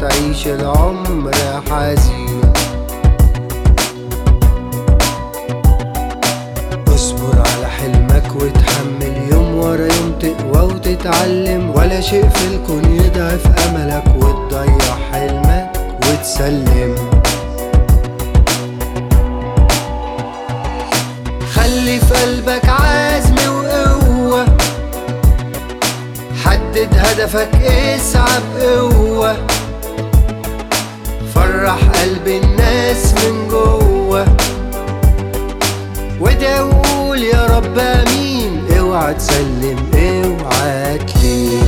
تعيش العمر حزين اصبر على حلمك وتحمل يوم ورا يوم تقوى وتتعلم ولا شيء في الكون يضعف املك وتضيع حلمك وتسلم خلي في قلبك عزم وقوة حدد هدفك اسعى بقوة فرح قلب الناس من جوه وده وقول يا رب امين اوعى تسلم اوعى تلين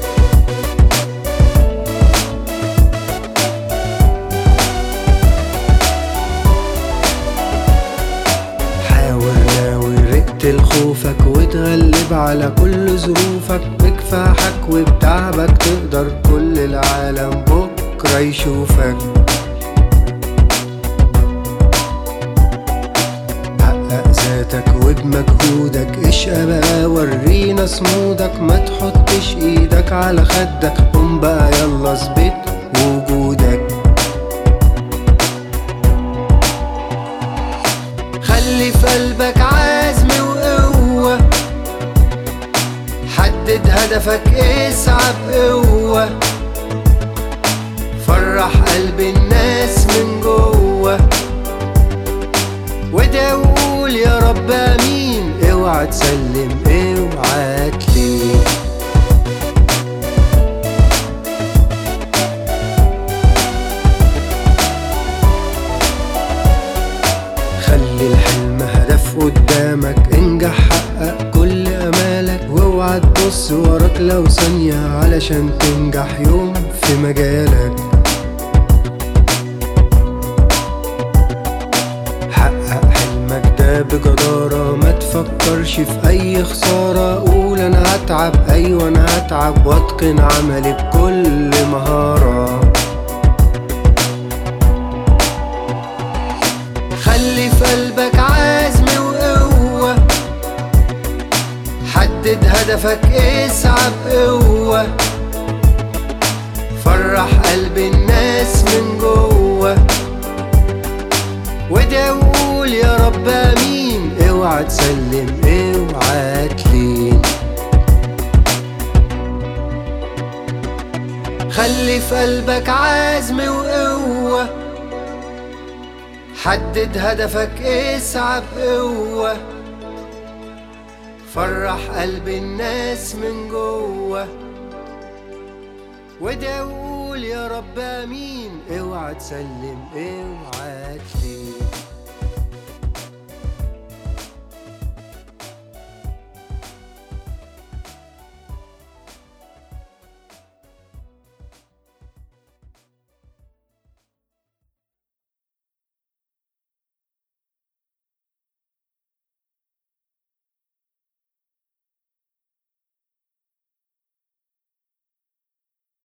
حاول ناوي رقتل خوفك وتغلب على كل ظروفك بكفاحك وبتعبك تقدر كل العالم بكرة يشوفك حقق ذاتك وبمجهودك اشقى بقى ورينا صمودك ما تحطش ايدك على خدك قوم بقى يلا اثبت وجودك خلي في قلبك عزم وقوة حدد هدفك اسعى بقوة فرح قلب الناس من جوه وده وقول يا رب امين اوعى تسلم اوعى تلين خلي الحلم هدف قدامك انجح حقق كل امالك واوعى تبص وراك لو ثانية علشان تنجح يوم في مجالك حقق حلمك ده بجدارة ما تفكرش في أي خسارة قول أنا هتعب أيوة أنا هتعب وأتقن عملي بكل مهارة خلي في قلبك عزم وقوة حدد هدفك اسعى بقوة فرح قلب الناس من جوه وده وقول يا رب امين اوعى تسلم اوعى تلين خلي في قلبك عزم وقوة حدد هدفك اسعى بقوة فرح قلب الناس من جوه وده وقول يا رب امين اوعى تسلم اوعى تلين